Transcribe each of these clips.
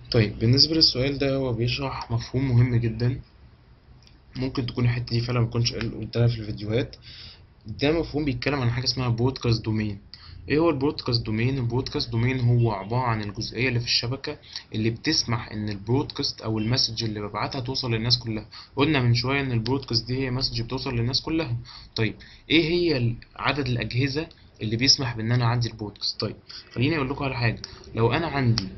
طيب بالنسبة للسؤال ده هو بيشرح مفهوم مهم جدا ممكن تكون الحتة دي فعلا مكنتش قال- قلتها في الفيديوهات ده مفهوم بيتكلم عن حاجة اسمها برودكاست دومين ايه هو البرودكاست دومين البرودكاست دومين هو عبارة عن الجزئية اللي في الشبكة اللي بتسمح ان البرودكاست او المسج اللي ببعتها توصل للناس كلها قلنا من شوية ان البرودكاست دي هي مسج بتوصل للناس كلها طيب ايه هي ال- عدد الاجهزة اللي بيسمح بان انا اعدي البرودكاست طيب خليني اقول لكم على حاجة لو انا عندي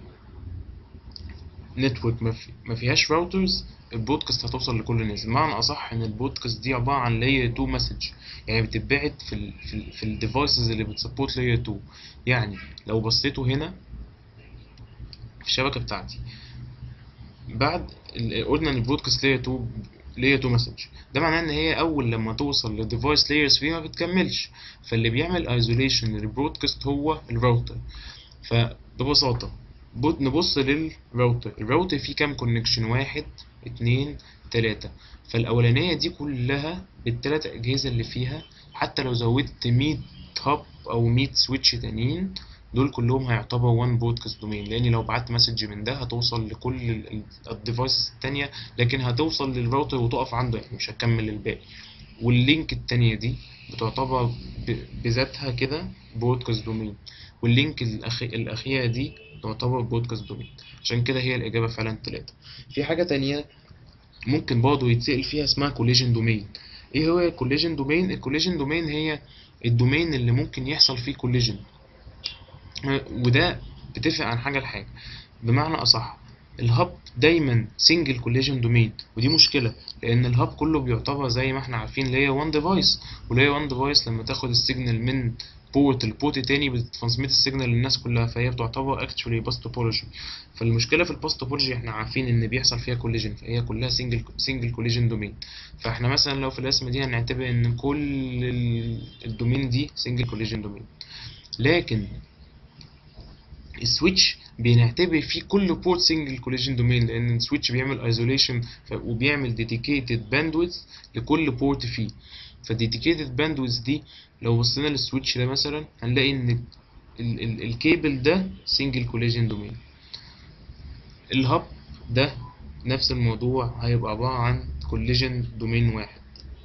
نتورك ما في- ما فيهاش راوترز البودكاست هتوصل لكل الناس بمعنى اصح ان البودكاست دي عباره عن لاير 2 مسج يعني بتتبعت في ال في ال في الديفايسز اللي بتسبورت لاير 2 يعني لو بصيتوا هنا في الشبكه بتاعتي بعد ال- قلنا ان البودكاست لاير 2 لاير 2 مسج ده معناه ان هي اول لما توصل للديفايس لايرز فيه ما بتكملش فاللي بيعمل ايزوليشن للبرودكاست هو الراوتر فببساطه بص- نبص للراوتر الراوتر فيه كام كونكشن واحد اتنين تلاتة فالأولانية دي كلها بالتلات أجهزة اللي فيها حتى لو زودت مية هاب أو مية سويتش تانيين دول كلهم هيعتبروا وان برودكاست دومين لأن لو بعت مسج من ده هتوصل لكل الديفايسز التانية لكن هتوصل للراوتر وتقف عنده يعني مش هتكمل الباقي واللينك التانية دي بتعتبر ب- بذاتها كده برودكاست دومين واللينك الأخي... الأخيرة دي تعتبر برودكاست دومين عشان كده هي الإجابة فعلا تلاتة في حاجة تانية ممكن برضه يتسأل فيها اسمها كوليجن دومين ايه هو الكوليجن دومين الكوليجن دومين هي الدومين اللي ممكن يحصل فيه كوليجن وده بتفرق عن حاجة لحاجة بمعنى أصح الهاب دايما سنجل كوليجن دومين ودي مشكلة لأن الهاب كله بيعتبر زي ما احنا عارفين لاير 1 ديفايس ولاير 1 ديفايس لما تاخد السيجنال من بورت لبورت تاني بتترانسميت السيجنال للناس كلها فهي بتعتبر اكشولي باس توبولوجي فالمشكله في الباس توبولوجي احنا عارفين ان بيحصل فيها كوليجن فهي كلها سنجل سنجل كوليجن دومين فاحنا مثلا لو في الرسمه دي هنعتبر ان كل ال- الدومين دي سنجل كوليجن دومين لكن السويتش بنعتبر فيه كل بورت سنجل كوليجن دومين لان السويتش بيعمل ايزوليشن وبيعمل ديديكيتد باندويث لكل بورت فيه فالديديكيتد باندويث دي لو بصينا للسويتش ده مثلا هنلاقي ان ال- ال- الكيبل ده سنجل كوليجن دومين الهب ده نفس الموضوع هيبقى عبارة عن كوليجن دومين واحد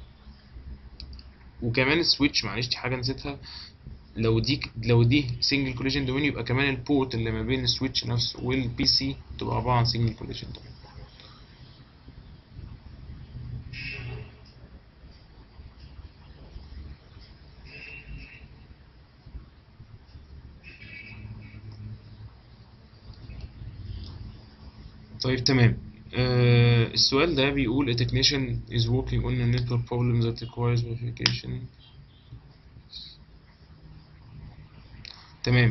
وكمان السويتش معلش دي حاجة نسيتها لو دي لو دي سنجل كوليجن دومين يبقى كمان البورت اللي ما بين السويتش نفسه والبي سي تبقى عبارة عن سنجل كوليجن دومين طيب تمام آه السؤال ده بيقول a technician is working on a network problem that requires verification تمام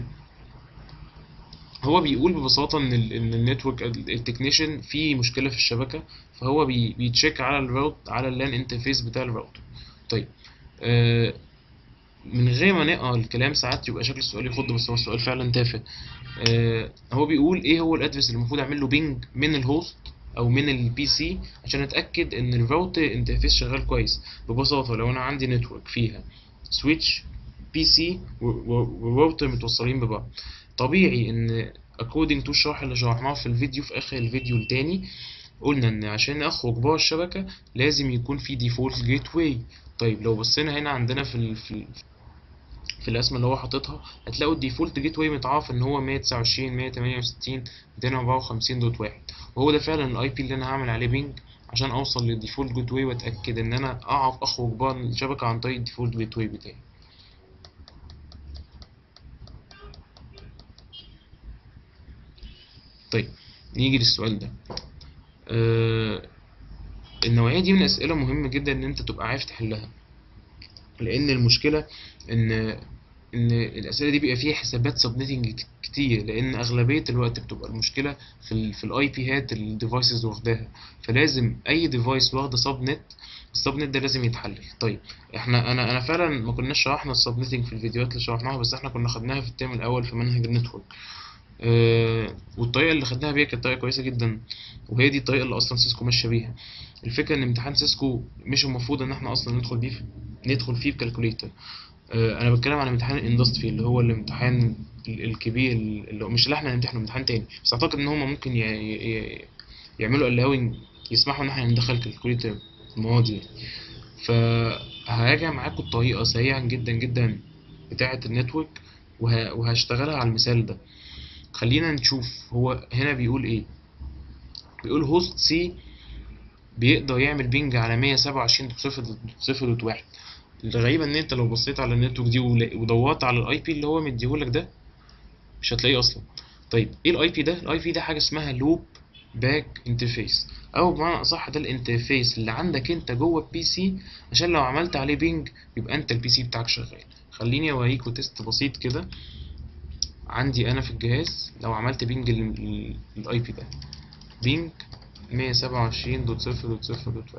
هو بيقول ببساطة إن ال إن النتورك التكنيشن فيه مشكلة في الشبكة فهو بي بيتشيك على الراوت على اللان انترفيس بتاع الراوتر طيب آه من غير ما نقرا الكلام ساعات يبقى شكل السؤال يخض بس هو السؤال فعلا تافه آه هو بيقول ايه هو الادرس اللي المفروض اعمل له بينج من الهوست او من البي سي عشان اتاكد ان الراوتر انترفيس شغال كويس ببساطه لو انا عندي نتورك فيها سويتش بي سي وراوتر متوصلين ببعض طبيعي ان according to الشرح اللي شرحناه في الفيديو في اخر الفيديو التاني قلنا ان عشان اخرج بره الشبكه لازم يكون في ديفولت جيت واي طيب لو بصينا هنا عندنا في ال في ال في الرسمه اللي هو حاططها هتلاقوا الديفولت جيت واي متعرف ان هو 129 168 254 دوت واحد وهو ده فعلا الاي بي اللي انا هعمل عليه بينج عشان اوصل للديفولت جيت واي واتاكد ان انا اعرف اخرج بره الشبكه عن طريق الديفولت جيت واي بتاعي طيب نيجي للسؤال ده آه النوعية دي من الأسئلة مهمة جدا إن أنت تبقى عارف تحلها لأن المشكلة إن إن الأسئلة دي بيبقى فيها حسابات سبنيتنج كتير لأن أغلبية الوقت بتبقى المشكلة في ال في الأي بي هات الديفايسز واخداها فلازم أي ديفايس واخدة سبنت السبنت ده لازم يتحلل طيب احنا انا انا فعلا ما كناش شرحنا السبنيتنج في الفيديوهات اللي شرحناها بس احنا كنا خدناها في الترم الاول في منهج النتورك آه، والطريقة اللي خدناها بيها كانت طريقة كويسة جدا وهي دي الطريقة اللي أصلا سيسكو ماشية بيها الفكرة إن امتحان سيسكو مش المفروض إن إحنا أصلا ندخل بيه في ندخل فيه بكالكوليتر آه، أنا بتكلم عن امتحان الاندستري اللي هو الامتحان ال- الكبير اللي هو- مش اللي احنا هنمتحنه امتحان تاني بس اعتقد ان هما ممكن ي... ي... ي- يعملوا allowing يسمحوا ان احنا ندخل كالكوليتر المواد دي فهراجع معاكم الطريقة سريعا جدا جدا بتاعة النتورك وه... وهشتغلها على المثال ده خلينا نشوف هو هنا بيقول ايه بيقول هوست سي بيقدر يعمل بينج على 127.0.0.1 الغريبة ان انت لو بصيت على النتورك دي ولا- ودورت على الاي بي اللي هو مديهولك ده مش هتلاقيه اصلا طيب ايه الاي بي ده الاي بي ده حاجة اسمها لوب باك انترفيس او بمعنى اصح ده الانترفيس اللي عندك انت جوه البي سي عشان لو عملت عليه بينج يبقى انت البي سي بتاعك شغال خليني اوريكوا تيست بسيط كده عندي انا في الجهاز لو عملت بينج للاي بي ده بينج 127.0.0.1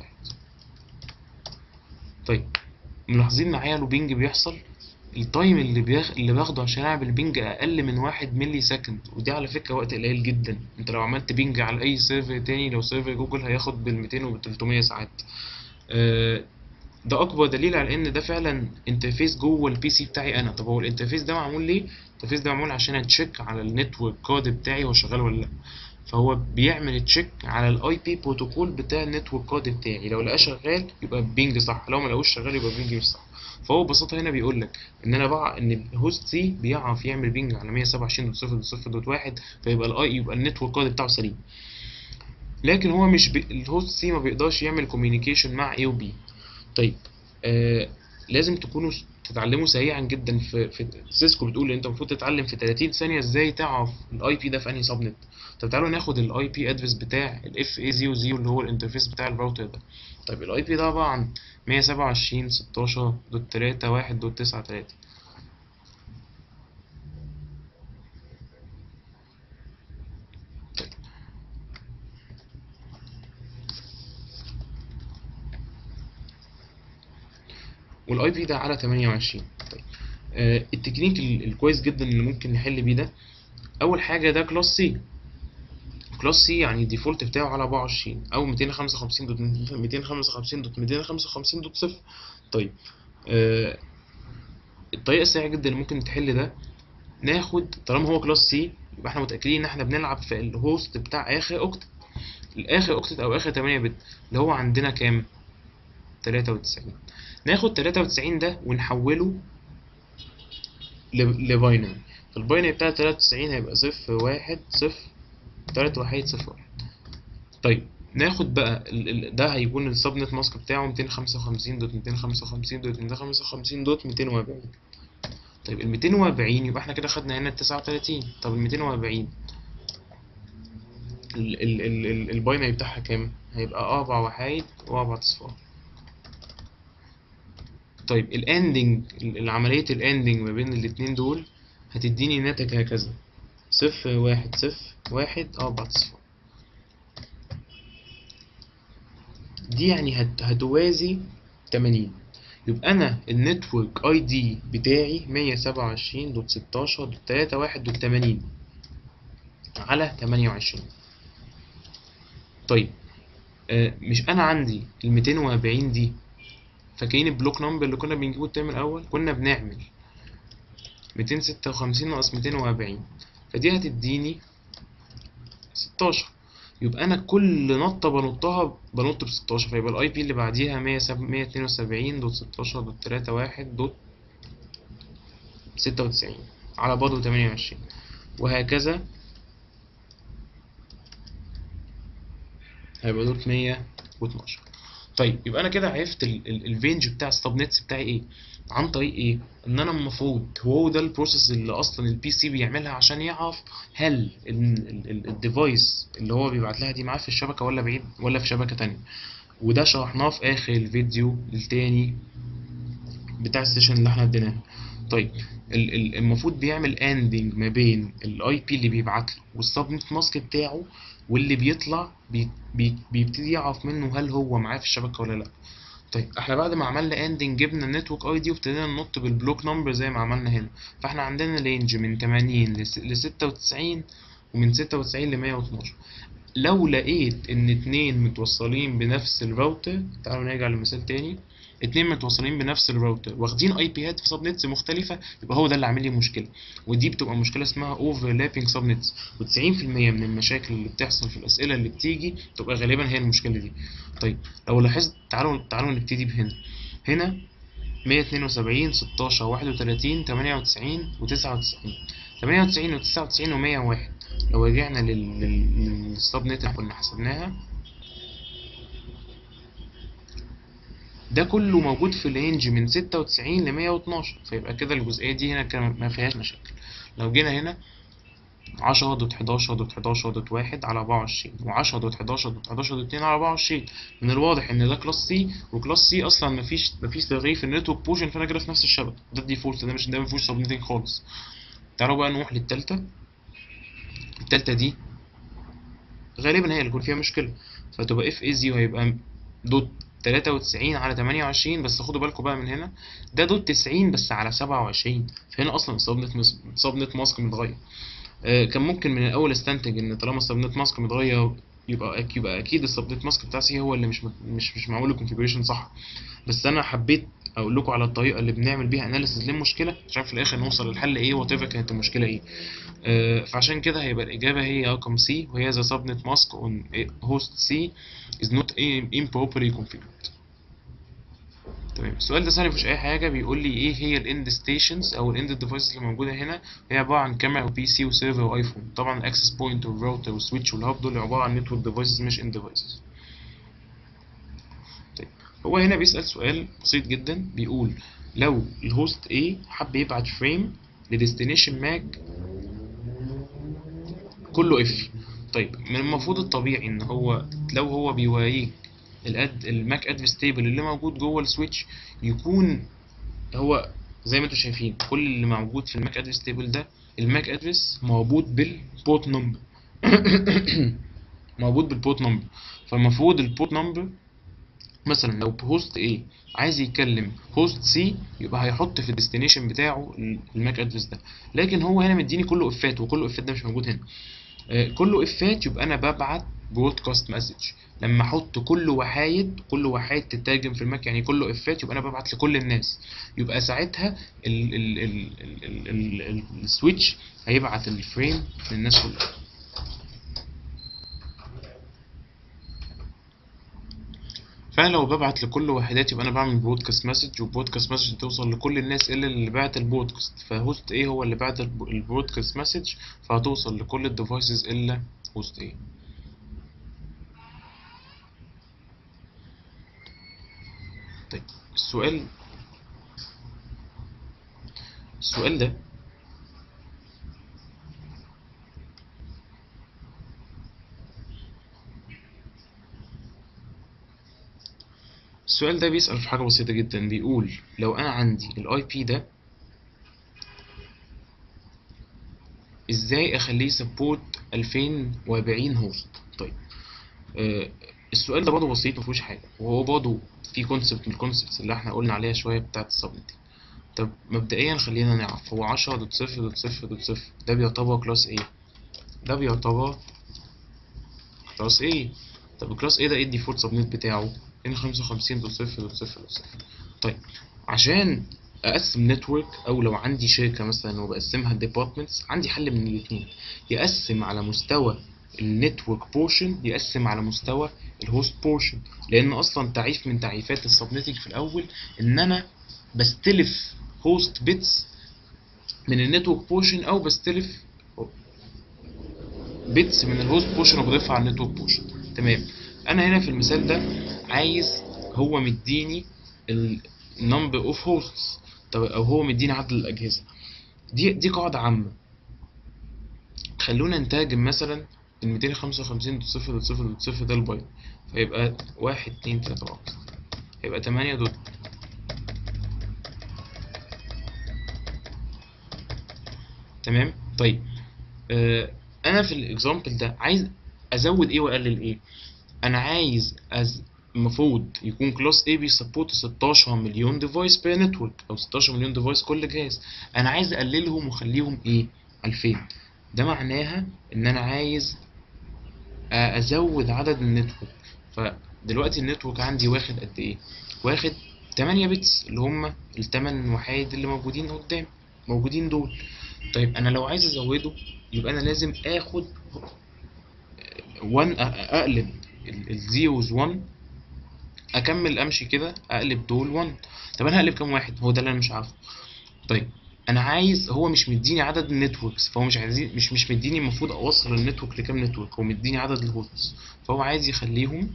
طيب ملاحظين معايا لو بينج بيحصل التايم اللي بياخ... اللي باخده عشان اعمل بينج اقل من واحد ملي سكند ودي على فكره وقت قليل جدا انت لو عملت بينج على اي سيرفر تاني لو سيرفر جوجل هياخد بال 200 وبال 300 ساعات آه، ده اكبر دليل على ان ده فعلا انترفيس جوه البي سي بتاعي انا طب هو الانترفيس ده معمول ليه الانترفيس ده معمول عشان اتشيك على النتورك كارد بتاعي هو شغال ولا لا فهو بيعمل تشيك على الاي بي بروتوكول بتاع النتورك كارد بتاعي لو لقاه شغال يبقى بينج صح لو ما لقوش شغال يبقى بينج مش صح فهو ببساطه هنا بيقول لك ان انا بقى ان الهوست سي بيعرف يعمل بينج على 127.0.0.1 فيبقى الاي يبقى النتورك كارد بتاعه سليم لكن هو مش بي... الهوست سي ما بيقدرش يعمل كوميونيكيشن مع اي وبي طيب آه لازم تكونوا س- تتعلموا سريعا جدا في, في سيسكو بتقول انت المفروض تتعلم في 30 ثانيه ازاي تعرف الاي بي ده في انهي سب نت طب تعالوا ناخد الاي بي ادرس بتاع الاف اي 00 اللي هو الانترفيس بتاع الراوتر ده طيب الاي بي ده عباره عن 127 16 دوت 3 1 دوت 9 3 والاي بي ده على 28 طيب آه التكنيك ال- الكويس جدا اللي ممكن نحل بيه ده اول حاجه ده كلاس سي كلاس سي يعني الديفولت بتاعه على 24 او 255 دوت 255 دوت 255 دوت صفر طيب آه الطريقه السريعه جدا اللي ممكن تحل ده ناخد طالما هو كلاس سي يبقى احنا متاكدين ان احنا بنلعب في الهوست بتاع اخر اوكتت الاخر اوكتت او اخر 8 بت اللي هو عندنا كام 93 ناخد 93 ده ونحوله لباينري الباينري بتاع 93 هيبقى صفر واحد صفر تلات وحيد صفر واحد طيب ناخد بقى ال ال ده هيكون السبنت ماسك بتاعه 255 دوت 255 دوت 255 دوت 240 طيب ال 240 يبقى احنا كده خدنا هنا ال 39 طب ال 240 ال ال ال ال الباينري بتاعها كام؟ هيبقى أربع وحايد وأربع أصفار طيب الاندنج العملية الاندنج ما بين الاتنين دول هتديني ناتج هكذا صفر واحد صفر واحد أربع أصفار دي يعني هت هتوازي تمانين يبقى أنا النتورك أي دي بتاعي مية سبعة وعشرين دوت ستاشر دوت تلاتة واحد دوت تمانين على تمانية وعشرين طيب آه مش أنا عندي الميتين وأربعين دي فاكرين البلوك نمبر اللي كنا بنجيبه الترم الأول كنا بنعمل ميتين ستة وخمسين ناقص ميتين وأربعين فدي هتديني ستاشر يبقى أنا كل نطة بنطها بنط بستاشر فيبقى الأي بي اللي بعديها مية مية اتنين وسبعين دوت ستاشر دوت تلاتة واحد دوت ستة وتسعين على برضه تمانية وعشرين وهكذا هيبقى دوت مية واتناشر طيب يبقى انا كده عرفت الرينج بتاع السب نتس بتاعي ايه عن طريق ايه ان انا المفروض هو ده البروسيس اللي اصلا البي سي بيعملها عشان يعرف هل الديفايس اللي هو بيبعت لها دي معاه في الشبكه ولا بعيد ولا في شبكه تانية وده شرحناه في اخر الفيديو التاني بتاع السيشن اللي احنا اديناه طيب ال- ال- المفروض بيعمل اندنج ما بين الاي بي اللي بيبعت له والسبنت ماسك بتاعه واللي بيطلع بي بي بيبتدي يعرف منه هل هو معاه في الشبكه ولا لا طيب احنا بعد ما عملنا اندنج جبنا النتورك اي دي وابتدينا ننط بالبلوك نمبر زي ما عملنا هنا فاحنا عندنا رينج من 80 ل 96 ومن 96 ل 112 لو لقيت ان اتنين متوصلين بنفس الراوتر تعالوا نرجع لمثال تاني اتنين متوصلين بنفس الراوتر واخدين اي بيات في سب نتس مختلفه يبقى هو ده اللي عامل لي مشكله ودي بتبقى مشكله اسمها اوفرلابنج سب نتس و90% من المشاكل اللي بتحصل في الاسئله اللي بتيجي تبقى غالبا هي المشكله دي طيب لو لاحظت تعالوا تعالوا نبتدي بهنا هنا 172 16 31 98 و99 98 و99 و101 لو رجعنا لل- لل- للسب نت اللي كنا حسبناها ده كله موجود في الرينج من 96 ل 112 فيبقى كده الجزئيه دي هنا كان ما فيهاش مشاكل لو جينا هنا 10 دوت 11 دوت 11 دوت 1 على 24 و10 دوت 11 دوت 11 دوت 2 على 24 من الواضح ان ده كلاس سي وكلاس سي اصلا مفيش مفيش تغيير في النتورك بوشن فانا كده في نفس الشبكه ده الديفولت ده مش ده مفيهوش سبنيتنج خالص تعالوا بقى نروح للتالتة التالتة دي غالبا هي اللي يكون فيها مشكلة فتبقى اف از يو هيبقى دوت 93 على 28 بس خدوا بالكم بقى من هنا ده دوت 90 بس على 27 فهنا اصلا السبنت مس... سبنت ماسك متغير آه كان ممكن من الاول استنتج ان طالما السبنت ماسك متغير يبقى أك- يبقى اكيد السبنت ماسك بتاع سي هو اللي مش مت- مش مش معمول له كونفيجريشن صح بس انا حبيت اقول لكم على الطريقه اللي بنعمل بيها اناليسيس للمشكله عشان في الاخر نوصل للحل ايه وات كانت المشكله ايه آه، فعشان كده هيبقى الإجابة هي رقم C وهي the subnet mask on host C is not improperly configured تمام السؤال ده سهل مفيش أي حاجة بيقول لي إيه هي الإند ستيشنز أو الإند ديفايسز اللي موجودة هنا هي عبارة عن كاميرا وبي سي وسيرفر وأيفون طبعا الأكسس بوينت والراوتر والسويتش والهاب دول عبارة عن نتورك ديفايسز مش إند ديفايسز طيب هو هنا بيسأل سؤال بسيط جدا بيقول لو الهوست A حب يبعت فريم لديستنيشن ماك كله اف طيب من المفروض الطبيعي ان هو لو هو بيوريك الاد الماك ادرس تيبل اللي موجود جوه السويتش يكون هو زي ما انتم شايفين كل اللي موجود في الماك ادرس تيبل ده الماك ادرس مربوط بالبورت نمبر مربوط بالبورت نمبر فالمفروض البورت نمبر مثلا لو هوست A عايز يكلم هوست C يبقى هيحط في الديستنيشن بتاعه الماك ادرس ده لكن هو هنا مديني كله افات وكله افات ده مش موجود هنا آه، كله افات يبقى انا ببعت برودكاست مسج لما احط كل وحايد كل وحايد تترجم في الماك يعني كله افات يبقى انا ببعت لكل الناس يبقى ساعتها ال ال ال ال ال ال السويتش هيبعت الفريم للناس كلها فانا لو ببعت لكل وحدات يبقى انا بعمل برودكاست مسج وبرودكاست مسج توصل لكل الناس الا اللي بعت البرودكاست فهوست ايه هو اللي بعت الب- البرودكاست مسج فهتوصل لكل الديفايسز الا هوست ايه طيب السؤال السؤال ده السؤال ده بيسأل في حاجة بسيطة جدا بيقول لو أنا عندي الاي بي ده ازاي اخليه سبورت 2040 هوست طيب آه السؤال ده برضه بسيط مفيهوش حاجة وهو برضه في كونسبت من الكونسبتس اللي احنا قلنا عليها شوية بتاعة السبنتنج طب مبدئيا خلينا نعرف هو 10 دوت صفر دوت صفر دوت صفر ده بيعتبر كلاس ايه ده بيعتبر كلاس ايه طب كلاس ايه ده ايه الديفولت سبنت بتاعه هنا 55 دوت صفر دوت صفر دوت صفر طيب عشان اقسم نتورك او لو عندي شركه مثلا وبقسمها ديبارتمنتس عندي حل من الاثنين يقسم على مستوى النتورك بورشن يقسم على مستوى الهوست بورشن لان اصلا تعريف من تعريفات السبنتنج في الاول ان انا بستلف هوست بيتس من النتورك بورشن او بستلف بيتس من الهوست بورشن وبضيفها على النتورك بورشن تمام انا هنا في المثال ده عايز هو مديني النمبر اوف هوستس طب او هو مديني عدد الاجهزه دي دي قاعده عامه خلونا نترجم مثلا ال 255 دوت صفر دوت صفر دوت صفر ده البايت فيبقى واحد اتنين تلاته اربعه هيبقى تمانية دوت تمام طيب آه انا في الاكزامبل ده عايز ازود ايه واقلل ايه انا عايز أز... المفروض يكون كلاس A بيسبورت 16 مليون ديفايس بير نتورك او 16 مليون ديفايس كل جهاز انا عايز اقللهم واخليهم ايه 2000 ده معناها ان انا عايز ازود عدد النتورك فدلوقتي النتورك عندي واخد قد ايه واخد 8 بتس اللي هم التمن وحيد اللي موجودين قدام موجودين دول طيب انا لو عايز ازوده يبقى انا لازم اخد 1 اقلب الزيروز 1 اكمل امشي كده اقلب دول 1 طب انا هقلب كام واحد هو ده اللي انا مش عارفه طيب انا عايز هو مش مديني عدد النتوركس فهو مش عايزين مش مش مديني المفروض اوصل النتورك لكام نتورك هو مديني عدد الهوستس فهو عايز يخليهم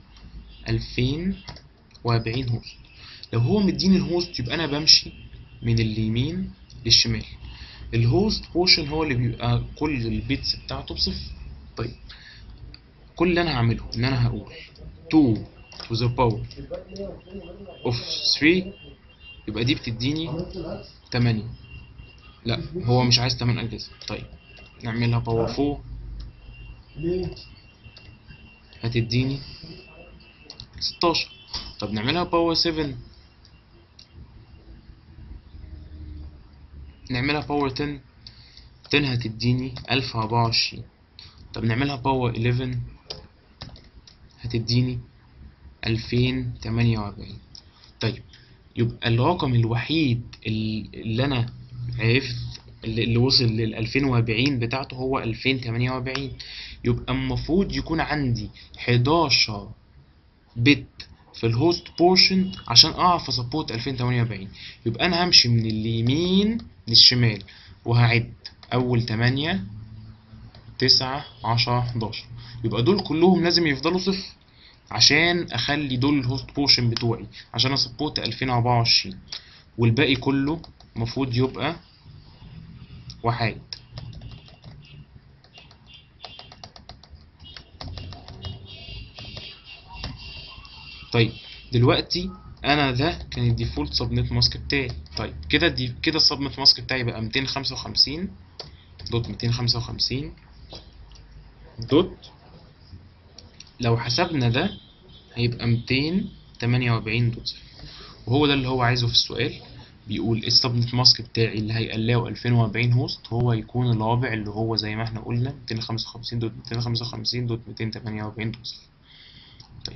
2040 هوست لو هو مديني الهوست يبقى انا بمشي من اليمين للشمال الهوست بورشن هو اللي بيبقى كل البيتس بتاعته بصفر طيب كل اللي انا هعمله ان انا هقول 2 to the power of 3 يبقى دي بتديني 8 لا هو مش عايز 8 اجهزه طيب نعملها باور 4 هتديني 16 طب نعملها باور 7 نعملها باور 10 10 هتديني 1024 طب نعملها باور 11 هتديني 2048 طيب يبقى الرقم الوحيد اللي انا عرفت اللي اللي وصل لل 2040 بتاعته هو 2048 يبقى المفروض يكون عندي 11 بت في الهوست بورشن عشان اعرف اسبورت 2048 يبقى انا همشي من اليمين للشمال وهعد اول 8 9 10 11 يبقى دول كلهم لازم يفضلوا صفر عشان اخلي دول الهوست بورشن بتوعي عشان اسبورت 2024 والباقي كله المفروض يبقى وحيد طيب دلوقتي انا ده كان الديفولت سبنت ماسك بتاعي طيب كده دي كده السبنت ماسك بتاعي بقى 255 دوت 255 دوت لو حسبنا ده هيبقى 248 دوت صفر وهو ده اللي هو عايزه في السؤال بيقول السبنت ماسك بتاعي اللي هيقلقه 2040 هوست هو يكون الرابع اللي هو زي ما احنا قلنا 255 دوت 255 دوت 248 دوت صفر طيب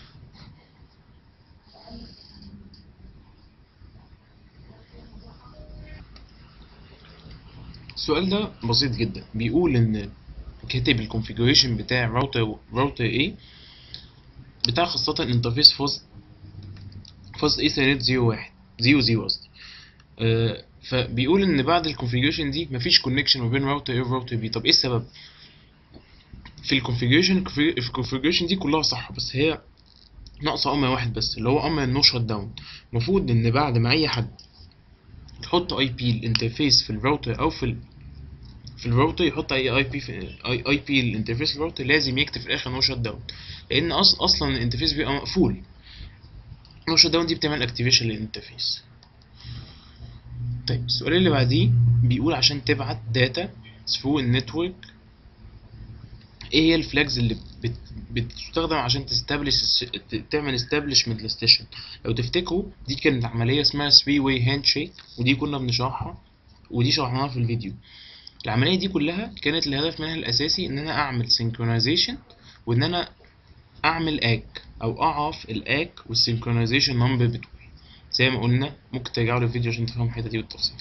السؤال ده بسيط جدا بيقول ان كاتب الكونفيجريشن بتاع راوتر راوتر A بتاع خاصة انترفيس فاست فاست ايثرنت 01 00 قصدي آه، فبيقول ان بعد الكونفيجريشن دي مفيش كونكشن ما بين راوتر A وراوتر B طب ايه السبب؟ في الكونفيجريشن في الكونفيجريشن دي كلها صح بس هي ناقصة امر واحد بس اللي هو امر النو شت داون المفروض ان بعد ما اي حد يحط اي بي الانترفيس في الراوتر او في ال في الراوتر يحط اي اي بي في اي اي بي الانترفيس الراوتر لازم يكتب في الاخر نو شت داون لان أص اصلا الانترفيس بيبقى مقفول نو شت داون دي بتعمل اكتيفيشن للانترفيس طيب السؤال اللي بعديه بيقول عشان تبعت داتا ثرو النتورك ايه هي الفلاجز اللي بت... بتستخدم عشان تستبلش تعمل استابلشمنت للستيشن لو تفتكروا دي كانت عمليه اسمها 3 واي هاند شيك ودي كنا بنشرحها ودي شرحناها في الفيديو العمليه دي كلها كانت الهدف منها الاساسي ان انا اعمل سينكرونايزيشن وان انا اعمل اك او اعرف الاك والسينكرونايزيشن نمبر بتوعي زي ما قلنا ممكن ترجعوا للفيديو عشان تفهموا الحته دي بالتفصيل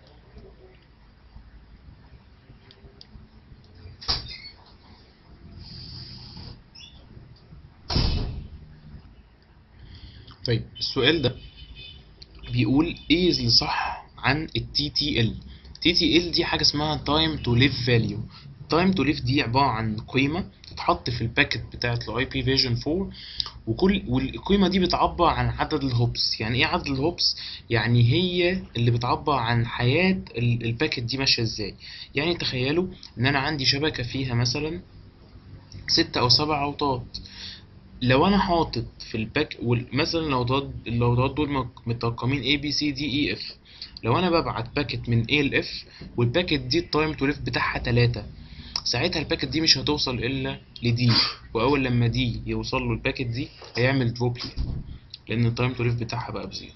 طيب السؤال ده بيقول ايه اللي صح عن ال TTL TTL دي حاجة اسمها time to live value time to live دي عبارة عن قيمة تتحط في الباكت بتاعة ال IP version 4 وكل والقيمة دي بتعبر عن عدد الهوبس يعني ايه عدد الهوبس يعني هي اللي بتعبر عن حياة ال- الباكت دي ماشية ازاي يعني تخيلوا ان انا عندي شبكة فيها مثلا ستة او سبع اوتات لو انا حاطط في الباك وال- مثلا لو ضد الاوتات دول مك- مترقمين A B C D E F لو انا ببعت باكت من A ل F والباكت دي التايم تو ليف بتاعها تلاتة ساعتها الباكت دي مش هتوصل الا لدي واول لما دي يوصل له الباكت دي هيعمل دروب ليها لان التايم تو ليف بتاعها بقى بزيرو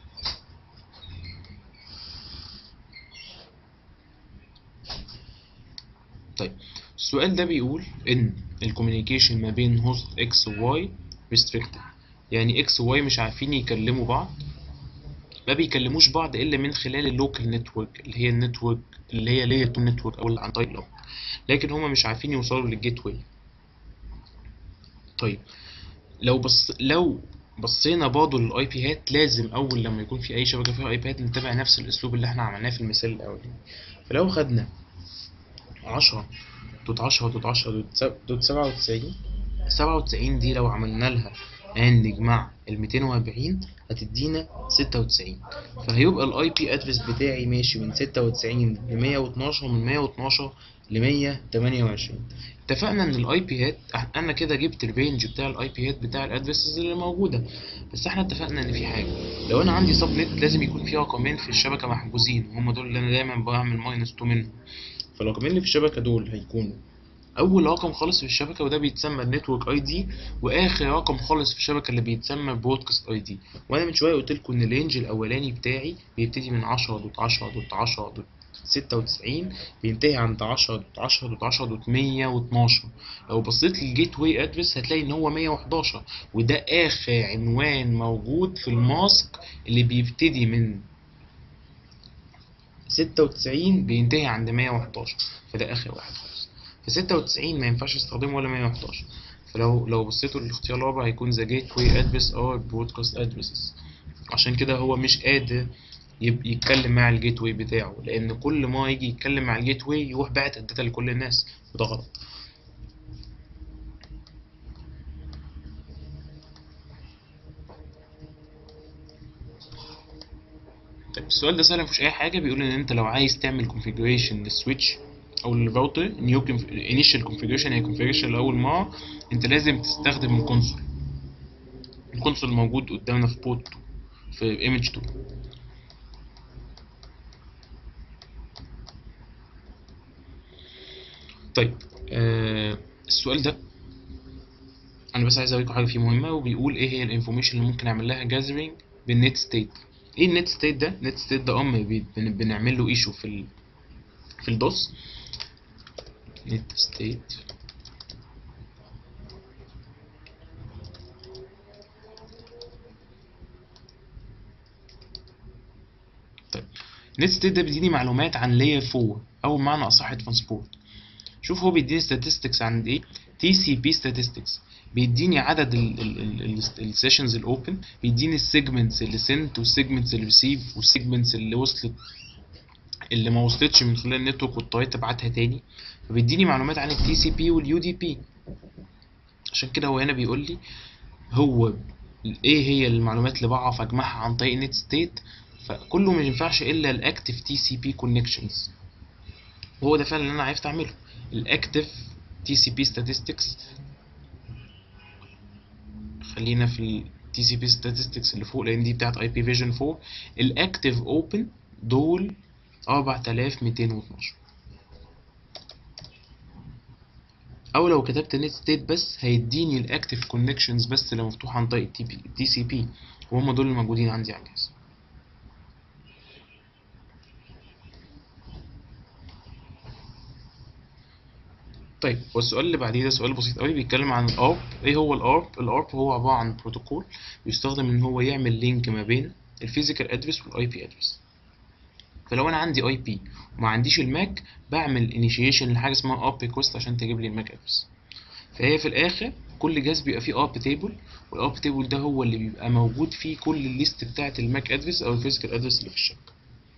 طيب السؤال ده بيقول ان الكوميونيكيشن ما بين هوست اكس وواي restricted يعني اكس وواي مش عارفين يكلموا بعض ما بيكلموش بعض الا من خلال اللوكال نتورك اللي هي النتورك اللي هي لاير 2 نتورك او اللي عن طريق الأرض لكن هما مش عارفين يوصلوا للجيت واي طيب لو بص لو بصينا برضه للاي بي هات لازم اول لما يكون في اي شبكه فيها اي بي هات نتبع نفس الاسلوب اللي احنا عملناه في المثال الاولاني فلو خدنا 10 دوت 10 دوت 10 دوت سب- دوت 97 97 دي لو عملنا لها اند مع ال 240 هتدينا 96 فهيبقى الاي بي ادرس بتاعي ماشي من 96 ل 112 من 112 ل 128 اتفقنا ان الاي بي هات انا كده جبت الرينج بتاع الاي بي هات بتاع الادرسز اللي موجوده بس احنا اتفقنا ان في حاجه لو انا عندي سب نت لازم يكون في رقمين في الشبكه محجوزين وهم دول اللي انا دايما بعمل ماينس 2 منهم فالرقمين اللي في الشبكه دول هيكونوا اول رقم خالص في الشبكه وده بيتسمى النتورك اي دي واخر رقم خالص في الشبكه اللي بيتسمى برودكاست اي دي وانا من شويه قلت لكم ان الرينج الاولاني بتاعي بيبتدي من 10 دوت 10 دوت 10 دوت 96 بينتهي عند 10 دوت 10 دوت 10 دوت 112 لو بصيت للجيت واي ادرس هتلاقي ان هو 111 وده اخر عنوان موجود في الماسك اللي بيبتدي من 96 بينتهي عند 111 فده اخر واحد خالص ف 96 ما ينفعش استخدمه ولا 111 فلو لو بصيتوا للاختيار الرابع هيكون the gateway address or broadcast addresses عشان كده هو مش قادر يب- يتكلم مع الجيت واي بتاعه لان كل ما يجي يتكلم مع الجيت واي يروح باعت الداتا لكل الناس وده غلط طيب السؤال ده سهل مفيهوش اي حاجه بيقول ان انت لو عايز تعمل configuration للسويتش او الراوتر نيو initial configuration هي configuration لاول مره انت لازم تستخدم الكونسول الكونسول موجود قدامنا في بورت 2 في ايمج 2 طيب آه السؤال ده انا بس عايز اوريكم حاجه فيه مهمه وبيقول ايه هي الانفورميشن اللي ممكن اعمل لها جاذرينج بالنت ستيت ايه النت ستيت ده نت ستيت ده امر بي- بن- بنعمل له ايشو في ال في الدوس نت ستيت طيب نت ستيت ده بيديني معلومات عن لاير 4 او بمعنى اصح ترانسبورت شوف هو بيديني statistics عن ايه تي سي بي statistics بيديني عدد السيشنز الاوبن بيديني السيجمنتس اللي سنت والسيجمنتس اللي ريسيف والسيجمنتس اللي وصلت اللي ما وصلتش من خلال النتورك واضطريت ابعتها تاني فبيديني معلومات عن التي سي بي واليو دي بي عشان كده هو هنا بيقول لي هو ايه هي المعلومات اللي بعرف اجمعها عن طريق نت ستيت فكله ما ينفعش الا الاكتف تي سي بي كونكشنز وهو ده فعلا اللي انا عرفت اعمله الاكتف تي سي بي statistics خلينا في ال TCP statistics اللي فوق لان دي بتاعت IP Vision 4 الاكتف اوبن دول 4212 او لو كتبت نت ستيت بس هيديني الاكتف كونكشنز بس اللي مفتوحه عن طريق تي سي بي وهم دول اللي موجودين عندي على الجهاز طيب والسؤال اللي بعديه ده سؤال بسيط قوي بيتكلم عن الارب ايه هو الارب الارب هو عباره عن بروتوكول بيستخدم ان هو يعمل لينك ما بين الفيزيكال ادرس والاي بي ادرس فلو انا عندي اي بي وما عنديش الماك بعمل انيشيشن لحاجه اسمها اب ريكوست عشان تجيب لي الماك ادرس فهي في الاخر كل جهاز بيبقى فيه اب تيبل والاب تيبل ده هو اللي بيبقى موجود فيه كل الليست بتاعه الماك ادرس او الفيزيكال ادرس اللي في الشبكه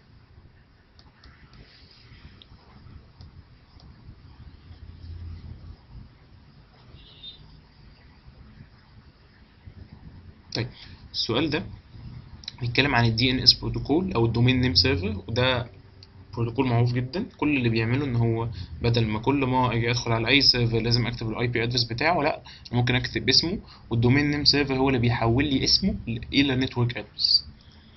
طيب السؤال ده بيتكلم عن الدي ان اس بروتوكول او الدومين نيم سيرفر وده بروتوكول معروف جدا كل اللي بيعمله ان هو بدل ما كل ما اجي ادخل على اي سيرفر لازم اكتب الاي بي ادرس بتاعه لا أنا ممكن اكتب اسمه والدومين نيم سيرفر هو اللي بيحول لي اسمه الى نتورك ادرس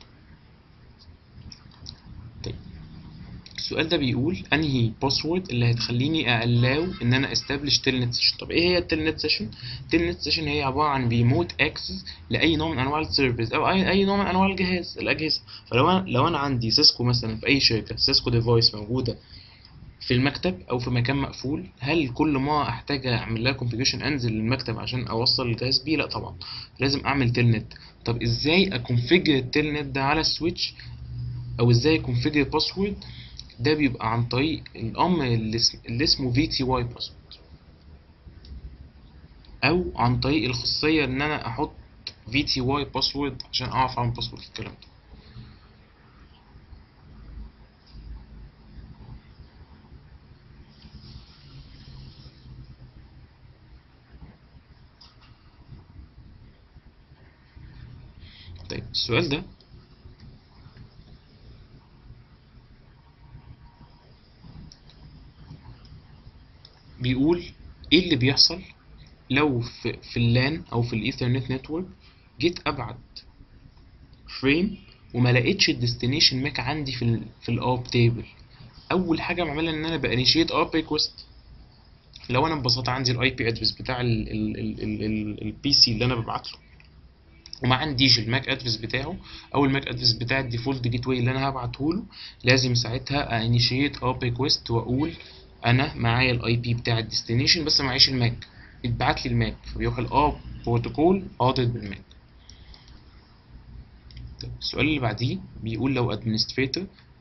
طيب السؤال ده بيقول انهي باسورد اللي هتخليني الاو ان انا استابلش تيلنت سيشن طب ايه هي التيلنت سيشن التيلنت سيشن هي عباره عن ريموت اكسس لاي نوع من انواع السيرفيس او اي اي نوع من انواع الجهاز الاجهزه فلو انا لو انا عندي سيسكو مثلا في اي شركه سيسكو ديفايس موجوده في المكتب او في مكان مقفول هل كل ما احتاج اعمل لها كونفيجريشن انزل المكتب عشان اوصل الجهاز بيه لا طبعا لازم اعمل تيلنت طب ازاي اكونفيجر التيلنت ده على السويتش او ازاي اكونفيجر باسورد ده بيبقى عن طريق الامر اللي اسم- اللي اسمه في تي واي باسورد او عن طريق الخاصيه ان انا احط في تي واي باسورد عشان اعرف اعمل باسورد الكلام ده طيب السؤال ده بيقول ايه اللي بيحصل لو في, في اللان او في الايثرنت نتورك جيت ابعت فريم وما لقيتش الديستنيشن ماك عندي في ال في الاب تيبل اول حاجه بعملها ان انا بانيشيت اب ريكوست لو انا ببساطه عندي الاي بي ادرس بتاع البي سي اللي انا ببعت له وما عنديش الماك ادرس بتاعه او الماك ادرس بتاع الديفولت جيت واي اللي انا هبعته له لازم ساعتها انيشيت اب ريكوست واقول انا معايا الاي بي بتاع الديستنيشن بس معيش الماك اتبعت لي الماك فبيروح الاب بروتوكول قاطع بالماك طيب السؤال اللي بعديه بيقول لو administrator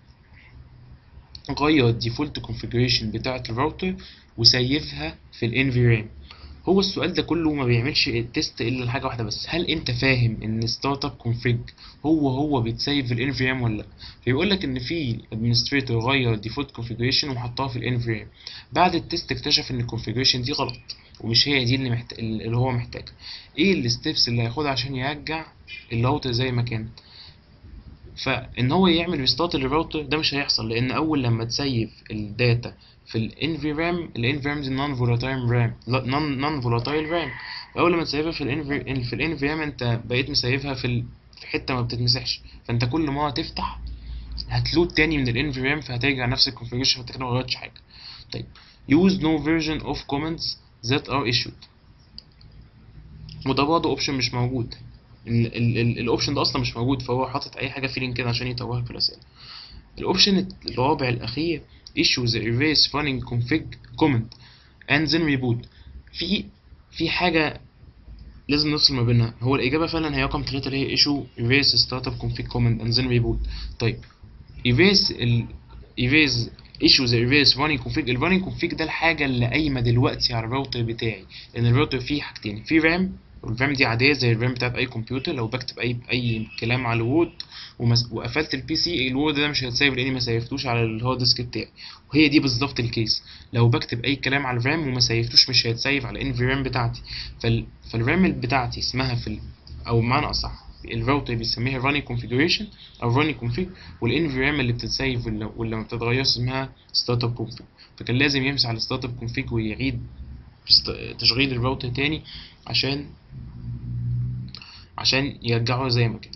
غير الديفولت كونفيجريشن بتاعة الراوتر وسيفها في ال NVRAM هو السؤال ده كله ما بيعملش تيست الا لحاجه واحده بس هل انت فاهم ان ستارت اب كونفيج هو هو بيتسيف في ال NVRAM ولا لا فيقول لك ان في administrator غير الديفولت كونفيجريشن وحطها في ال NVRAM بعد التيست اكتشف ان الكونفيجريشن دي غلط ومش هي دي اللي محت... اللي هو محتاجها ايه الستبس اللي هياخدها عشان يرجع الراوتر زي ما كان فان هو يعمل ريستارت للراوتر ده مش هيحصل لان اول لما تسيف الداتا في ال NVRAM ال NVRAM دي non volatile RAM لا non non volatile RAM اول لما تسيفها في ال NV... في ال NVRAM انت بقيت مسيفها في ال... في حته ما بتتمسحش فانت كل ما هتفتح هتلود تاني من ال NVRAM فهترجع نفس الكونفيجريشن فانت كده ما غيرتش حاجه طيب use no version of comments that are issued وده برضه اوبشن مش موجود الاوبشن ده اصلا مش موجود فهو حاطط اي حاجه فيلين كده عشان يتوهك في الاسئله الاوبشن الرابع الاخير issue the erase running config comment and then reboot في في حاجه لازم نفصل ما بينها هو الاجابه فعلا هي رقم 3 اللي هي issue erase startup config comment and then reboot طيب erase ال erase issue the erase running config ال running config ده الحاجه اللي قايمه دلوقتي على الراوتر بتاعي لان الراوتر فيه حاجتين في رام والرام دي عاديه زي الرام بتاعت اي كمبيوتر لو بكتب اي اي كلام على الوورد ومس... وقفلت البي سي الوورد ده مش هيتسيف لاني ما سيفتوش على الهارد ديسك بتاعي وهي دي بالظبط الكيس لو بكتب اي كلام على الرام وما سيفتوش مش هيتسيف على الانفي رام بتاعتي فال... فالرام بتاعتي اسمها في ال... او بمعنى اصح الراوتر بيسميها running configuration او running config والانفي رام اللي بتتسيف واللي, واللي ما بتتغيرش اسمها startup config فكان لازم يمسح على startup config ويعيد تشغيل الراوتر تاني عشان عشان يرجعه زي ما كان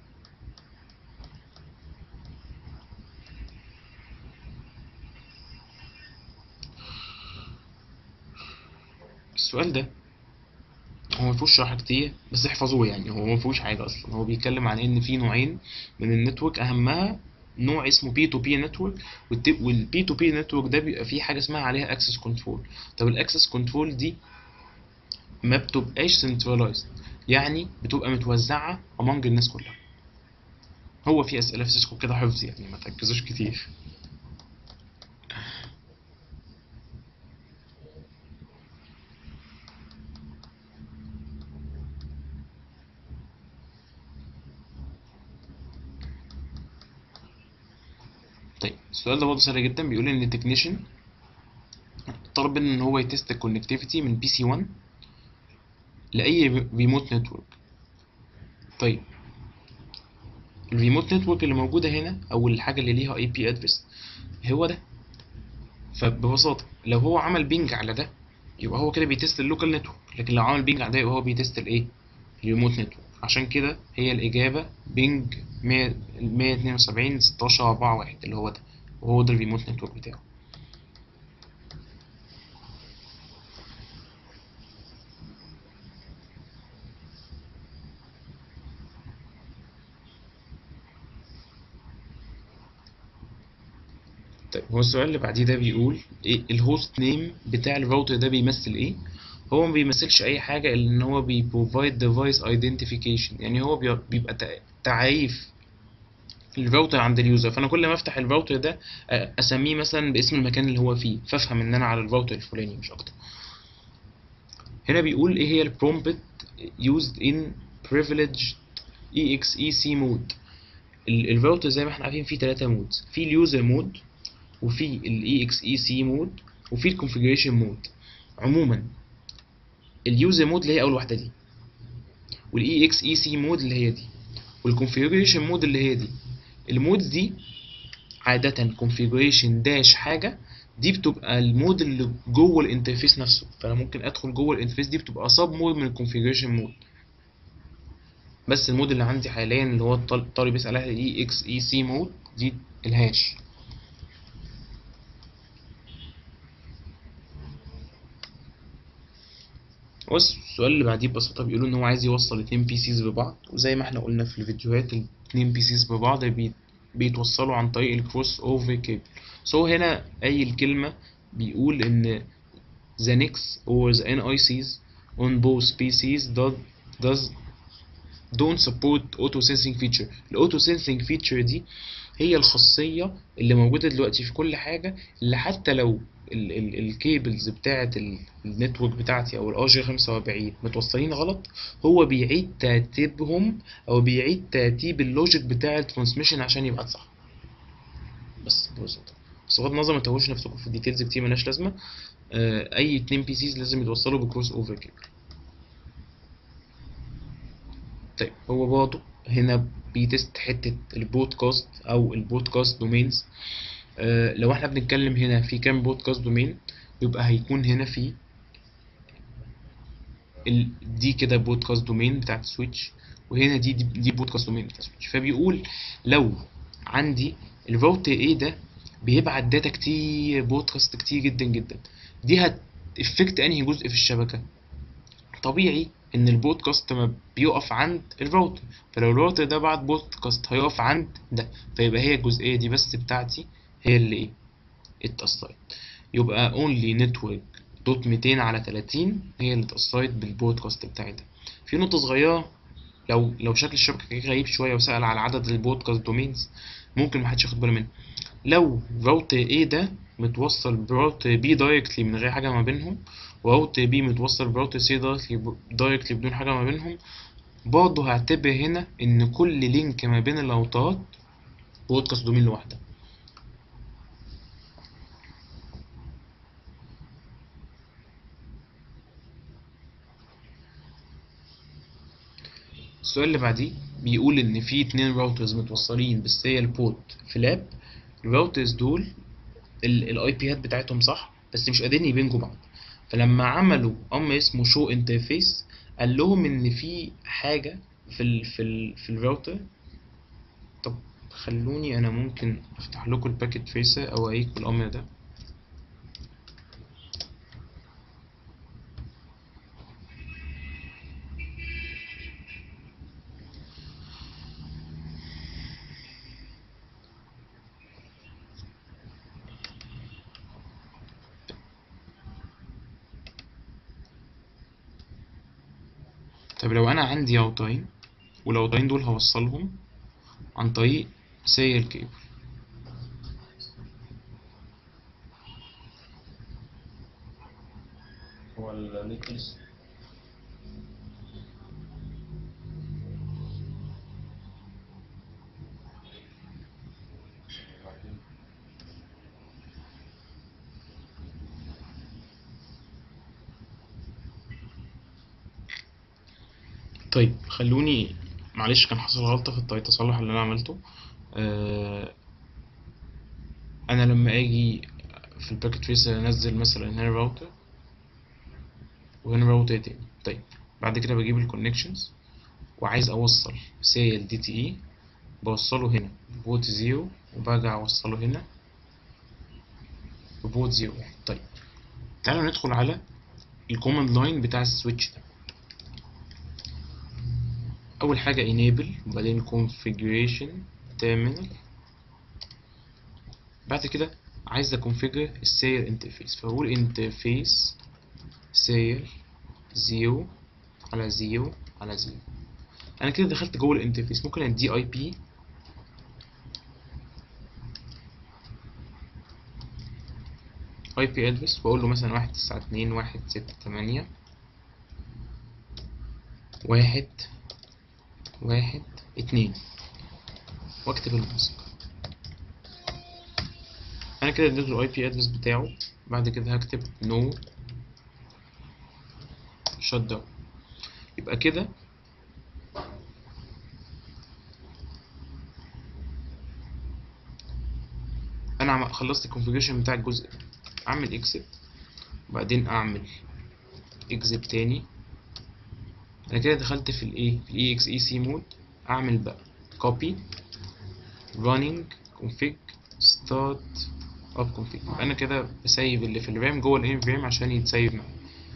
السؤال ده هو مفيهوش شرح كتير بس احفظوه يعني هو مفيهوش حاجة أصلا هو بيتكلم عن إن في نوعين من النتورك أهمها نوع اسمه بي تو بي نتورك والبي تو بي نتورك ده بيبقى فيه حاجة اسمها عليها اكسس كنترول طب الاكسس كنترول دي ما بتبقاش سنترلايزد يعني بتبقى متوزعة among الناس كلها هو في أسئلة في سيسكو كده حفظ يعني ما تركزوش كتير طيب السؤال ده برضه سهل جدا بيقول ان التكنيشن طلب ان هو يتست الكونكتيفيتي من بي سي 1 لاي ريموت نتورك طيب الريموت نتورك اللي موجوده هنا او الحاجه اللي ليها اي بي ادرس هو ده فببساطه لو هو عمل بينج على ده يبقى هو كده بيتست اللوكال نتورك لكن لو عمل بينج على ده يبقى هو بيتست الايه الريموت نتورك عشان كده هي الاجابه بينج 172 16 4 1 اللي هو ده وهو ده الريموت نتورك بتاعه طيب هو السؤال اللي بعديه ده بيقول ايه الهوست نيم بتاع الراوتر ده بيمثل ايه هو ما بيمثلش اي حاجه الا ان هو بيبروفايد ديفايس ايدنتيفيكيشن يعني هو بي- بيبقى تع- تعريف الراوتر عند اليوزر فانا كل ما افتح الراوتر ده أ- اسميه مثلا باسم المكان اللي هو فيه فافهم ان انا على الراوتر الفلاني مش اكتر هنا بيقول ايه هي البرومبت used in privileged EXEC mode ال- الراوتر زي ما احنا عارفين فيه ثلاثة مودز في اليوزر مود وفي ال EXEC مود وفي الكونفيجريشن مود عموما اليوزر مود اللي هي اول واحدة دي وال EXEC مود اللي هي دي والكونفيجريشن مود اللي هي دي المودز دي عادة كونفيجريشن داش حاجة دي بتبقى المود اللي جوه الانترفيس نفسه فانا ممكن ادخل جوه الانترفيس دي بتبقى سب مود من الكونفيجريشن مود بس المود اللي عندي حاليا اللي هو الطال- الطالب بيسأل عليها اي اكس اي سي مود دي الهاش بص السؤال اللي بعديه ببساطة بيقولوا إن هو عايز يوصل اتنين بي سيز ببعض وزي ما احنا قلنا في الفيديوهات الاتنين بي سيز ببعض بي بيتوصلوا عن طريق الكروس اوفر كيبل سو هنا أي الكلمة بيقول إن the NICs or the NICs on both PCs does, does don't support auto sensing feature الاوتو sensing feature دي هي الخاصية اللي موجودة دلوقتي في كل حاجة اللي حتى لو ال ال الكيبلز بتاعة ال- النتورك بتاعتي او الار جي 45 متوصلين غلط هو بيعيد ترتيبهم او بيعيد ترتيب اللوجيك بتاع الترانسميشن عشان يبقى صح بس ببساطة بس بغض النظر ما تتوهوش نفسكم في الديتيلز كتير ملهاش لازمة آه، اي اتنين بي سيز لازم يتوصلوا بكروس اوفر كيبل طيب هو برضه هنا بيتست حتة البودكاست أو البودكاست دومينز آه لو احنا بنتكلم هنا في كام بودكاست دومين يبقى هيكون هنا في ال... دي كده بودكاست دومين بتاعت سويتش وهنا دي دي, دي بودكاست دومين بتاعت سويتش فبيقول لو عندي الراوتر ايه ده بيبعت داتا كتير بودكاست كتير جدا جدا دي هت افكت انهي جزء في الشبكة طبيعي ان البودكاست ما بيقف عند الراوتر فلو الراوتر ده بعت بودكاست هيقف عند ده فيبقى هي الجزئية دي بس بتاعتي هي اللي ايه اتأثرت يبقى only network دوت 200 على 30 هي اللي اتأثرت بالبودكاست بتاعي ده في نقطة صغيرة لو لو شكل الشبكة كان غريب شوية وسأل على عدد البودكاست دومينز ممكن محدش ياخد باله منه لو راوتر A ده متوصل براوتر B دايركتلي من غير حاجة ما بينهم وراوتر B متوصل براوتر C دايركتلي دايركتلي بدون حاجة ما بينهم برضه هعتبر هنا إن كل لينك ما بين الراوترات بودكاست دومين لوحده السؤال اللي بعديه بيقول إن في اتنين راوترز متوصلين بالسيريال بورت في لاب الراوترز دول الاي بيات بتاعتهم صح بس مش قادرين يبينجوا بعض فلما عملوا امر اسمه شو انترفيس قال لهم ان في حاجه في ال في ال في الراوتر طب خلوني انا ممكن افتح لكم الباكيت تريسر او اوريكم الامر ده طب لو انا عندي راوترين والراوترين دول هوصلهم عن طريق سيريال كيبل هو النيكلس طيب خلوني معلش كان حصل غلطة في الطريقة التصلح اللي أنا عملته آه أنا لما أجي في الباكيت تريسر أنزل مثلا هنا راوتر وهنا راوتر تاني طيب بعد كده بجيب الكونكشنز وعايز أوصل سيل دي تي إي بوصله هنا ببورت زيرو وبرجع أوصله هنا ببورت زيرو طيب تعالوا ندخل على الكوماند لاين بتاع السويتش ده اول حاجه enable وبعدين configuration terminal بعد كده عايز اكونفيجر السير انترفيس فبقول انترفيس سير زيرو على زيرو على زيرو انا كده دخلت جوه الانترفيس ممكن ادي اي بي اي بي ادرس واقول له مثلا واحد تسعة اتنين واحد ستة تمانية واحد واحد اتنين واكتب الماسك انا كده اديته الاي بي ادرس بتاعه بعد كده هكتب نو شت داون يبقى كده انا عم- خلصت الكونفيجريشن بتاع الجزء ده اعمل اكسبت وبعدين اعمل اكزيت تاني انا كده دخلت في الايه في الاي اكس اي سي مود اعمل بقى copy running config start up config يبقى انا كده بسيب اللي في الرام جوه الان فريم عشان يتسيب معايا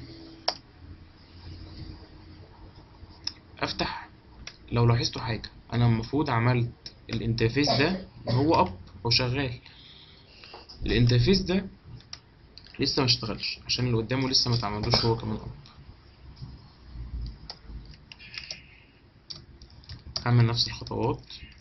افتح لو لاحظتوا حاجه انا المفروض عملت الانترفيس ده هو اب هو شغال الانترفيس ده لسه ما اشتغلش عشان اللي قدامه لسه ما اتعملوش هو كمان اب هعمل نفس الخطوات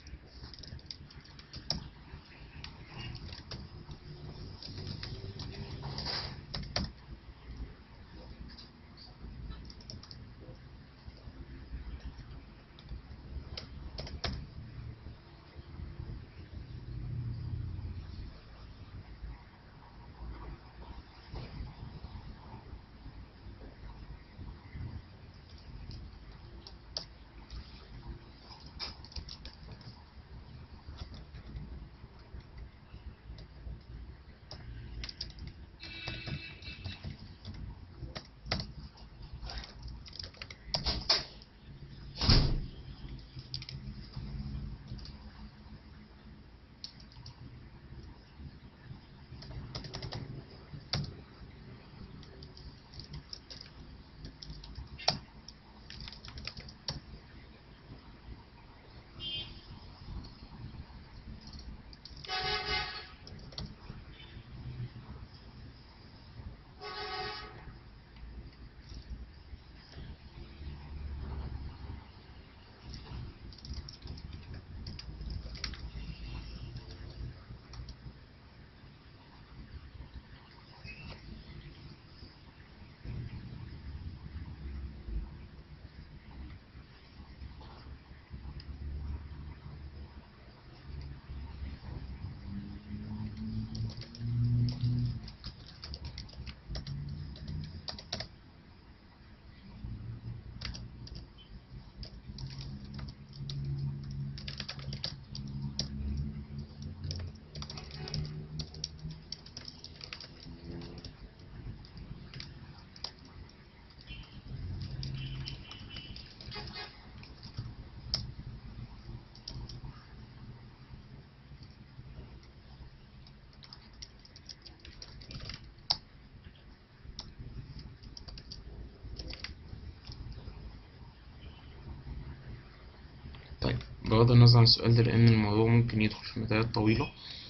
طيب بغض النظر عن السؤال ده لأن الموضوع ممكن يدخل في متاهات طويلة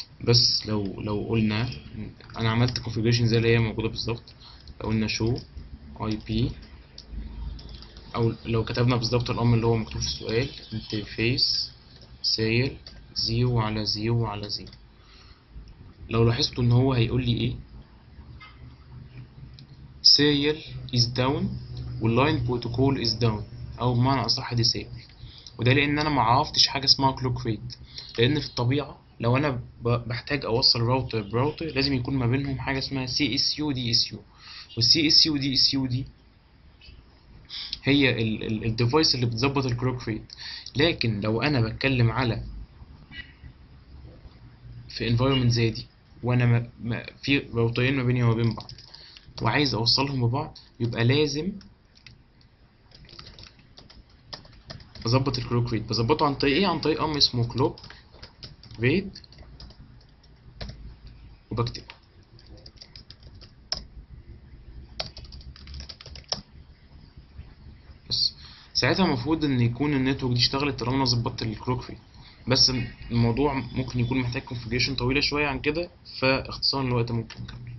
بس لو لو قلنا أنا عملت configuration زي اللي هي موجودة بالظبط لو قلنا show IP أو لو كتبنا بالظبط الأمر اللي هو مكتوب في السؤال interface سيل زيرو على زيرو على زيرو لو لاحظتوا إن هو هيقول لي إيه سيل is down واللاين بروتوكول is down أو بمعنى أصح disable وده لان انا ما عرفتش حاجه اسمها كلوك ريت لان في الطبيعه لو انا ب- بحتاج اوصل راوتر براوتر لازم يكون ما بينهم حاجه اسمها سي اس يو دي اس يو والسي اس يو دي اس يو دي هي الديفايس اللي بتظبط الكلوك ريت لكن لو انا بتكلم على في انفايرمنت زي دي وانا ما ما في راوترين ما بيني وما بين بعض وعايز اوصلهم ببعض يبقى لازم اظبط الكلوك ريت بظبطه عن طريق ايه عن طريق امر اسمه كلوك ريت وبكتبه بس ساعتها المفروض ان يكون النتورك دي اشتغلت طالما انا ظبطت الكلوك ريت بس الموضوع ممكن يكون محتاج configuration طويلة شوية عن كده فاختصارا للوقت ممكن نكمل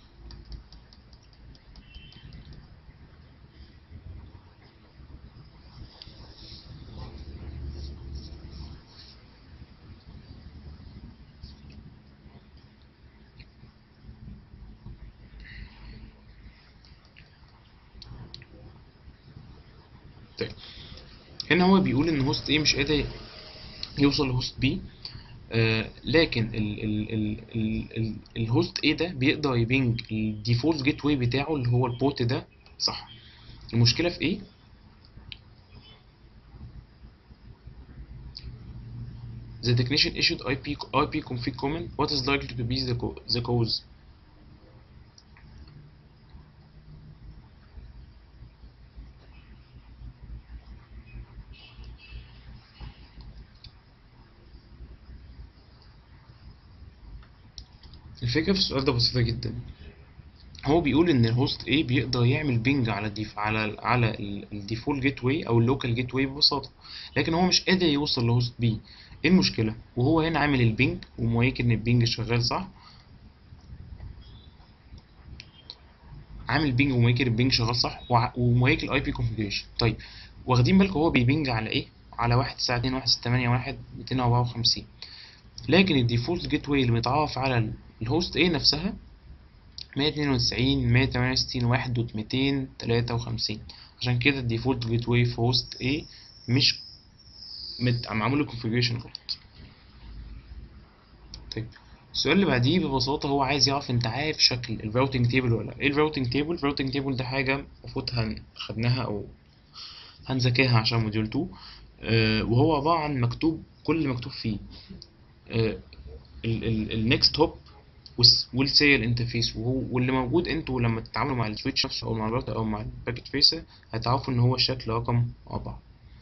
طيب هنا هو بيقول ان هوست A مش قادر يوصل لهوست B آه لكن ال ال ال ال ال الهوست A ده بيقدر يبنج الديفولت جيت واي بتاعه اللي هو البورت ده صح المشكلة في ايه؟ The technician issued IP IP config comment. What is likely to be the, co the cause? الفكرة في السؤال ده بسيطة جدا هو بيقول ان الهوست A بيقدر يعمل بينج على الديف على ال على الديفولت جيت واي او اللوكال جيت واي ببساطة لكن هو مش قادر يوصل لهوست B ايه المشكلة وهو هنا عامل البينج ومواكب ان البينج شغال صح عامل بينج ومواكب البينج شغال صح ومواكب الاي بي كونفيجريشن طيب واخدين بالكم هو بيبينج على ايه على واحد تسعة اتنين واحد ستة تمانية واحد ميتين أربعة وخمسين لكن الديفولت جيت واي اللي متعرف على الهوست A نفسها مية اتنين وتسعين مية تمانية وستين واحد دوت ميتين تلاتة وخمسين عشان كده الديفولت جيت واي في هوست A مش مت... معمول له configuration غلط طيب السؤال اللي بعديه ببساطة هو عايز يعرف انت عارف شكل الراوتنج تيبل ولا لأ. ايه الراوتنج تيبل الراوتنج تيبل ده حاجة المفروض هن... خدناها او هنذاكرها عشان موديول 2 آه وهو عبارة عن مكتوب كل مكتوب فيه آه النكست هوب والسيل انترفيس وهو واللي موجود انتوا لما تتعاملوا مع السويتش نفسه او مع الراوتر او مع الباكيت فيسر هتعرفوا ان هو الشكل رقم أربعة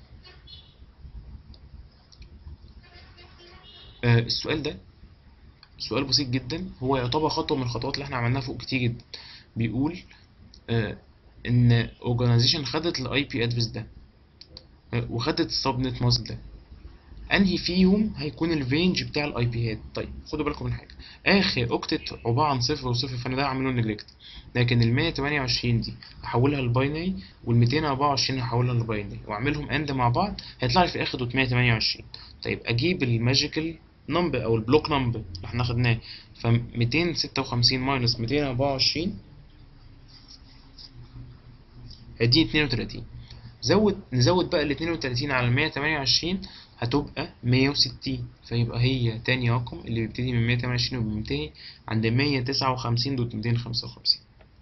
آه السؤال ده سؤال بسيط جدا هو يعتبر خطوة من الخطوات اللي احنا عملناها فوق كتير جدا بيقول آه ان organization خدت الاي بي ادرس ده آه وخدت السبنت ماسك ده انهي فيهم هيكون الرينج بتاع الاي بي هات طيب خدوا بالكم من حاجه اخر اوكتت عباره عن صفر وصفر فانا ده هعمله نجلكت لكن ال 128 دي هحولها لباينري وال 224 هحولها لباينري واعملهم اند مع بعض هيطلع لي في الاخر دوت 128 طيب اجيب الماجيكال نمبر او البلوك نمبر اللي احنا خدناه ف 256 ماينس 224 هيديني 32 زود نزود بقى ال 32 على ال 128 هتبقى 160 فيبقى هي تاني رقم اللي بيبتدي من 128 وبينتهي عند 159 دوت 255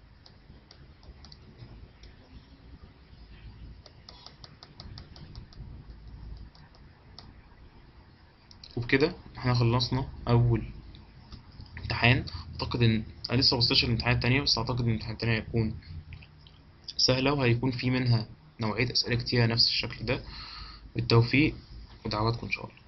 وبكده احنا خلصنا أول امتحان أعتقد إن أنا لسه مبصيتش الامتحانات التانية بس أعتقد إن الامتحان التانية هيكون سهلة وهيكون في منها نوعية أسئلة كتيرة نفس الشكل ده بالتوفيق ودعواتكم إن شاء الله